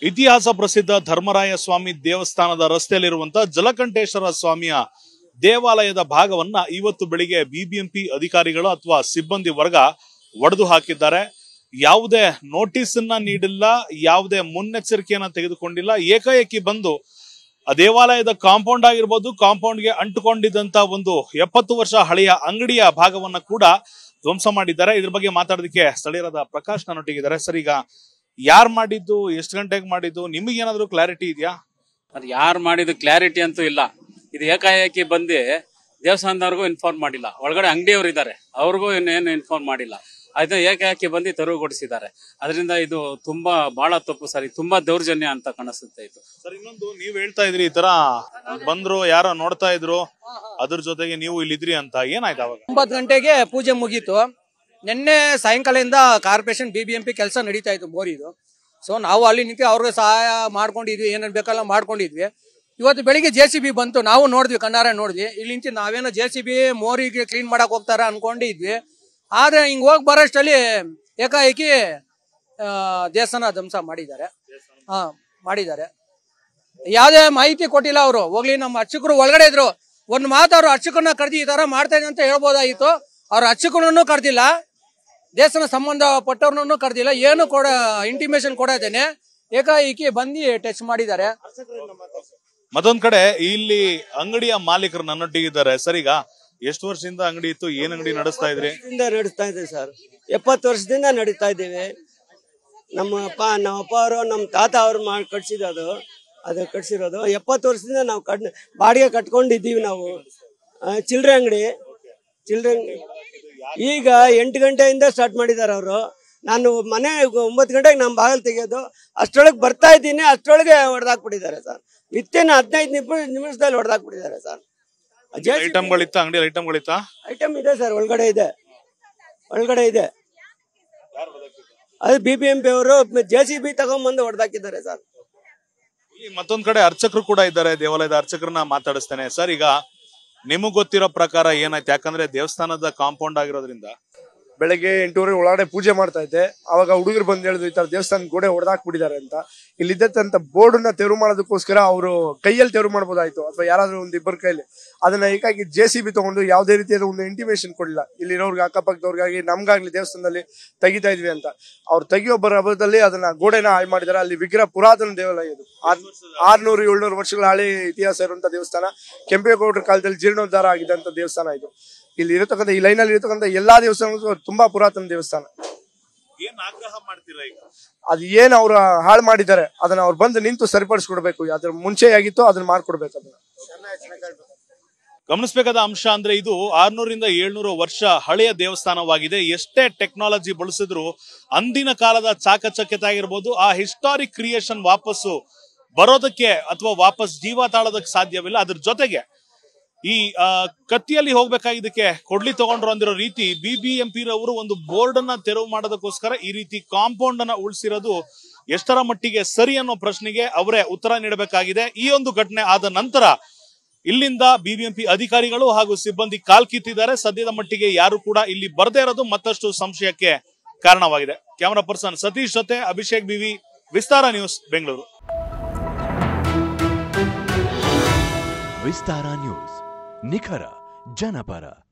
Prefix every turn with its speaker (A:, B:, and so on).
A: ಇತಿಹಾಸ ಪ್ರಸಿದ್ಧ ಧರ್ಮರಾಯ ಸ್ವಾಮಿ ದೇವಸ್ಥಾನದ ರಸ್ತೆಯಲ್ಲಿರುವಂತಹ ಜಲಕಂಠೇಶ್ವರ ಸ್ವಾಮಿಯ ದೇವಾಲಯದ ಭಾಗವನ್ನ ಇವತ್ತು ಬೆಳಿಗ್ಗೆ ಬಿಬಿಎಂಪಿ ಅಧಿಕಾರಿಗಳು ಅಥವಾ ಸಿಬ್ಬಂದಿ ವರ್ಗ ಒಡೆದು ಹಾಕಿದ್ದಾರೆ ಯಾವುದೇ ನೋಟಿಸ್ ಅನ್ನ ನೀಡಿಲ್ಲ ಯಾವುದೇ ಮುನ್ನೆಚ್ಚರಿಕೆಯನ್ನ ತೆಗೆದುಕೊಂಡಿಲ್ಲ ಏಕಾಏಕಿ ಬಂದು ಆ ದೇವಾಲಯದ ಕಾಂಪೌಂಡ್ ಆಗಿರ್ಬೋದು ಕಾಂಪೌಂಡ್ಗೆ ಅಂಟುಕೊಂಡಿದ್ದಂತ ಒಂದು ಎಪ್ಪತ್ತು ವರ್ಷ ಹಳೆಯ ಅಂಗಡಿಯ ಭಾಗವನ್ನ ಕೂಡ ಧ್ವಂಸ ಮಾಡಿದ್ದಾರೆ ಇದ್ರ ಬಗ್ಗೆ ಮಾತಾಡೋದಕ್ಕೆ ಸ್ಥಳೀಯರಾದ ಪ್ರಕಾಶ್ ನನ್ನೊಟ್ಟಿಗಿದ್ದಾರೆ ಸರ್ ಈಗ ಯಾರು ಮಾಡಿದ್ದು ಎಷ್ಟು ಗಂಟೆಗೆ ಮಾಡಿದ್ದು ನಿಮಗೆ ಏನಾದ್ರು ಕ್ಲಾರಿಟಿ ಇದೆಯಾ
B: ಅದು ಯಾರು ಮಾಡಿದ ಕ್ಲಾರಿಟಿ ಅಂತೂ ಇಲ್ಲ ಇದು ಏಕಾಏಕಿ ಬಂದು ದೇವಸ್ಥಾನದವ್ರಿಗೂ ಇನ್ಫಾರ್ಮ್ ಮಾಡಿಲ್ಲ ಒಳಗಡೆ ಅಂಗಡಿಯವರು ಇದ್ದಾರೆ ಅವ್ರಿಗೂ ಇನ್ನೇನು ಇನ್ಫಾರ್ಮ್ ಮಾಡಿಲ್ಲ ಅದನ್ನ ಏಕಾಏಕಿ ಬಂದು ತೆರವುಗೊಳಿಸಿದ್ದಾರೆ ಅದರಿಂದ ಇದು ತುಂಬಾ ಬಹಳ ತಪ್ಪು ಸರಿ ತುಂಬಾ ದೌರ್ಜನ್ಯ ಅಂತ ಕಾಣಿಸುತ್ತೆ ಇದು
A: ಸರ್ ಇನ್ನೊಂದು ನೀವ್ ಹೇಳ್ತಾ ಇದ್ರಿ ಈ ತರ ಬಂದ್ರು ಯಾರೋ ನೋಡ್ತಾ ಇದ್ರು ಅದ್ರ ಜೊತೆಗೆ ನೀವು ಇಲ್ಲಿದ್ರಿ ಅಂತ ಏನಾಯ್ತು ಅವಾಗ
C: ಒಂಬತ್ತು ಗಂಟೆಗೆ ಪೂಜೆ ಮುಗೀತು ನಿನ್ನೆ ಸಾಯಂಕಾಲದಿಂದ corporation B B M P ಕೆಲಸ ನಡೀತಾ ಇತ್ತು ಬೋರಿದು ಸೊ ನಾವು ಅಲ್ಲಿ ನಿಂತು ಅವ್ರಿಗೆ ಸಹಾಯ ಮಾಡ್ಕೊಂಡಿದ್ವಿ ಏನೇನು ಬೇಕಲ್ಲ ಮಾಡ್ಕೊಂಡಿದ್ವಿ ಇವತ್ತು ಬೆಳಿಗ್ಗೆ ಜೆ ಸಿ ಬಿ ಬಂತು ನಾವು ನೋಡಿದ್ವಿ ಕಣ್ಣಾರ ನೋಡಿದ್ವಿ ಇಲ್ಲಿ ನಿಂತು ನಾವೇನೋ ಜೆ ಸಿ ಬಿ ಮೋರಿಗೆ ಕ್ಲೀನ್ ಮಾಡಕ್ ಹೋಗ್ತಾರ ಅನ್ಕೊಂಡಿದ್ವಿ ಆದ್ರೆ ಹಿಂಗ್ ಹೋಗಿ ಬರೋಷ್ಟಲ್ಲಿ ಏಕಾಏಕಿ ಆ, ದೇವಸ್ಥಾನ ಧ್ವಂಸ ಮಾಡಿದ್ದಾರೆ ಹಾ ಮಾಡಿದ್ದಾರೆ ಯಾವುದೇ ಮಾಹಿತಿ ಕೊಟ್ಟಿಲ್ಲ ಅವರು ಹೋಗ್ಲಿ ನಮ್ಮ ಅರ್ಚಕರು ಒಳಗಡೆ ಇದ್ರು ಒಂದು ಮಾತು ಅವ್ರು ಅರ್ಚಕರನ್ನ ಕರೆದಿ ಈ ತರ ಮಾಡ್ತಾ ಇದ್ದಾರೆ ಅಂತ ಹೇಳ್ಬೋದಾಗಿತ್ತು ಅವ್ರ ಅರ್ಚಕರನ್ನು ಕರೆದಿಲ್ಲ ದೇವಸ್ಥಾನ ಸಂಬಂಧಪಟ್ಟವ್ರನ್ನೂ ಕರೆದಿಲ್ಲ ಏನು ಕೊಡ ಇಂಟಿಮೇಶನ್ ಕೊಡೋದೇನೆ ಏಕಾಏಕಿ ಬಂದು ಟಚ್ ಮಾಡಿದ್ದಾರೆ
A: ಮತ್ತೊಂದ್ ಕಡೆ ಇಲ್ಲಿ ಅಂಗಡಿಯ ಮಾಲೀಕರು ನನ್ನೊಟ್ಟಿಗಿದ್ದಾರೆ ಸರ್ ಈಗ ಎಷ್ಟು ವರ್ಷದಿಂದ ಅಂಗಡಿ ಇತ್ತು ಏನ್ ಅಂಗಡಿ ನಡೆಸ್ತಾ ಇದ್ರಿ
D: ವರ್ಷದಿಂದ ನಡೆಸ್ತಾ ಇದ್ದೀವಿ ಸರ್ ಎಪ್ಪತ್ತು ವರ್ಷದಿಂದ ನಡೀತಾ ಇದ್ದೀವಿ ನಮ್ಮ ಅಪ್ಪ ನಮ್ಮ ಅಪ್ಪ ಅವರು ನಮ್ಮ ತಾತ ಅವರು ಮಾಡಿ ಕಟ್ಸಿದ್ದು ಅದು ಅದು ಕಟ್ಸಿರೋದು ಎಪ್ಪತ್ತು ವರ್ಷದಿಂದ ನಾವು ಕಟ್ ಬಾಡಿಗೆ ಕಟ್ಕೊಂಡಿದ್ದೀವಿ ನಾವು ಆ, ಚಿಲ್ಲರೆ ಅಂಗಡಿ ಚಿಲ್ಲರೆ ಅಂಗಡಿ ಈಗ ಎಂಟು ಗಂಟೆಯಿಂದ ಸ್ಟಾರ್ಟ್ ಮಾಡಿದ್ದಾರೆ ಅವರು ನಾನು ಮನೆ ಒಂಬತ್ತು ಗಂಟೆಗೆ ನಮ್ಮ ಬಾಗಿಲು ತೆಗೆಯೋದು ಅಷ್ಟರೊಳಗೆ ಬರ್ತಾ ಇದ್ದೀನಿ ಅಷ್ಟರೊಳಗೆ ಹೊಡೆದಾಕ್ಬಿಟ್ಟಿದ್ದಾರೆ ಸರ್ ವಿತ್ತಿನ ಹದಿನೈದು ನಿಮಿಷ ನಿಮಿಷದಲ್ಲಿ ಹೊಡೆದಾಕ್ಬಿಟ್ಟಿದ್ದಾರೆ ಸರ್
A: ಐಟಮ್ಗಳಿತ್ತ ಅಂಗಡಿ ಐಟಮ್ಗಳಿತ್ತ
D: ಐಟಮ್ ಇದೆ ಸರ್ ಒಳಗಡೆ ಇದೆ ಒಳಗಡೆ ಇದೆ ಅದು ಬಿ ಬಿ ಎಂ ಪಿ ಅವರು ಜೆ ಸಿ ಬಿ ತಗೊಂಡ್ಬಂದು ಹೊಡೆದಾಕಿದ್ದಾರೆ ಸರ್
A: ಇಲ್ಲಿ ಮತ್ತೊಂದ್ ಕಡೆ ಅರ್ಚಕರು ಕೂಡ ಇದ್ದಾರೆ ದೇವಾಲಯದ ಅರ್ಚಕರನ್ನ ಮಾತಾಡಿಸ್ತೇನೆ ಸರ್ ಈಗ ನಿಮಗ್ ಗೊತ್ತಿರೋ ಪ್ರಕಾರ ಏನಾಯ್ತು ಯಾಕಂದ್ರೆ ದೇವಸ್ಥಾನದ ಕಾಂಪೌಂಡ್ ಆಗಿರೋದ್ರಿಂದ
E: ಬೆಳಗ್ಗೆ ಎಂಟೂವರೆ ಒಳಗಡೆ ಪೂಜೆ ಮಾಡ್ತಾ ಇದ್ದೆ ಅವಾಗ ಹುಡುಗರು ಬಂದು ಹೇಳಿದ್ರು ಈ ತರ ದೇವಸ್ಥಾನ ಗೋಡೆ ಹೊಡೆದಾಕ್ಬಿಟ್ಟಿದ್ದಾರೆ ಅಂತ ಇಲ್ಲಿದ್ದಂತ ಬೋರ್ಡ್ ನ ತೆರವು ಮಾಡೋದಕ್ಕೋಸ್ಕರ ಅವರು ಕೈಯಲ್ಲಿ ತೆರವು ಮಾಡ್ಬೋದಾಯ್ತು ಅಥವಾ ಯಾರಾದ್ರೂ ಒಂದು ಇಬ್ಬರ ಕೈಲಿ ಅದನ್ನ ಏಕಾಗಿ ಜೆ ಸಿ ಬಿ ತಗೊಂಡು ಯಾವುದೇ ರೀತಿಯಾದ ಒಂದು ಇಂಟಿಮೇಶನ್ ಕೊಡಲಿಲ್ಲ ಇಲ್ಲಿರೋರ್ಗೆ ಅಕ್ಕಪಕ್ಕದವ್ರಿಗಾಗಿ ನಮ್ಗಾಗ್ಲಿ ದೇವಸ್ಥಾನದಲ್ಲಿ ತೆಗಿತಾ ಇದ್ವಿ ಅಂತ ಅವ್ರು ತೆಗಿಯೋ ಬರಬದಲ್ಲಿ ಅದನ್ನ ಗೋಡೆನ ಹಾಳು ಮಾಡಿದ್ದಾರೆ ಅಲ್ಲಿ ವಿಗ್ರಹ ಪುರಾತನ ದೇವಾಲಯ ಇದು ಆರ್ನೂರು ಏಳ್ನೂರು ವರ್ಷಗಳ ಹಳೆ ಇತಿಹಾಸ ಇರುವಂತ ದೇವಸ್ಥಾನ ಕೆಂಪೇಗೌಡರ ಕಾಲದಲ್ಲಿ ಜೀರ್ಣೋದ್ಧಾರ ಆಗಿದ್ದಂತ ದೇವಸ್ಥಾನ ಇದು ಇಲ್ಲಿ ಇರತಕ್ಕಂಥ ಈ ಲೈನಲ್ಲಿ ಇರತಕ್ಕಂಥ ಎಲ್ಲಾ ದೇವಸ್ಥಾನಗಳು ತುಂಬಾ ಪುರಾತನ ದೇವಸ್ಥಾನ
A: ಏನ್ ಆಗ್ರಹ ಮಾಡ್ತೀರಾ ಈಗ
E: ಅದು ಏನ್ ಅವ್ರು ಹಾಳು ಮಾಡಿದ್ದಾರೆ ಅದನ್ನ ಅವ್ರು ಬಂದು ನಿಂತು ಸರಿಪಡಿಸ್ಕೊಡ್ಬೇಕು ಅದ್ರ ಮುಂಚೆ ಆಗಿತ್ತು ಅದನ್ನ ಮಾಡ್ಕೊಡ್ಬೇಕು ಅದನ್ನ
A: ಗಮನಿಸಬೇಕಾದ ಅಂಶ ಅಂದ್ರೆ ಇದು ಆರ್ನೂರಿಂದ ಏಳ್ನೂರು ವರ್ಷ ಹಳೆಯ ದೇವಸ್ಥಾನವಾಗಿದೆ ಎಷ್ಟೇ ಟೆಕ್ನಾಲಜಿ ಬಳಸಿದ್ರು ಅಂದಿನ ಕಾಲದ ಚಾಕಚಕ್ಯತೆ ಆಗಿರ್ಬೋದು ಆ ಹಿಸ್ಟಾರಿಕ್ ಕ್ರಿಯೇಷನ್ ವಾಪಸ್ಸು ಬರೋದಕ್ಕೆ ಅಥವಾ ವಾಪಸ್ ಜೀವ ತಾಳೋದಕ್ಕೆ ಸಾಧ್ಯವಿಲ್ಲ ಅದ್ರ ಜೊತೆಗೆ ಈ ಆ, ಕತ್ತಿಯಲ್ಲಿ ಹೋಗ್ಬೇಕಾಗಿದ್ದಕ್ಕೆ ಕೊಡ್ಲಿ ತಗೊಂಡ್ರು ಅಂದಿರೋ ರೀತಿ ಬಿ ಬಿ ಎಂ ಪಿ ರವರು ಒಂದು ಬೋರ್ಡ್ ಅನ್ನ ತೆರವು ಮಾಡೋದಕ್ಕೋಸ್ಕರ ಈ ರೀತಿ ಕಾಂಪೌಂಡ್ ಅನ್ನ ಉಳಿಸಿರೋದು ಎಷ್ಟರ ಮಟ್ಟಿಗೆ ಸರಿ ಅನ್ನೋ ಪ್ರಶ್ನೆಗೆ ಅವರೇ ಉತ್ತರ ನೀಡಬೇಕಾಗಿದೆ ಈ ಒಂದು ಘಟನೆ ಆದ ನಂತರ ಇಲ್ಲಿಂದ ಬಿಬಿಎಂಪಿ ಅಧಿಕಾರಿಗಳು ಹಾಗೂ ಸಿಬ್ಬಂದಿ ಕಾಲ್ಕಿತ್ತಿದ್ದಾರೆ ಸದ್ಯದ ಮಟ್ಟಿಗೆ ಯಾರು ಕೂಡ ಇಲ್ಲಿ ಬರದೇ ಇರೋದು ಮತ್ತಷ್ಟು ಸಂಶಯಕ್ಕೆ ಕಾರಣವಾಗಿದೆ ಕ್ಯಾಮರಾ ಪರ್ಸನ್ ಸತೀಶ್ ಜೊತೆ Abhishek B V Vistara news Bengaluru
F: Vistara news ನಿಖರ ಜನಪರ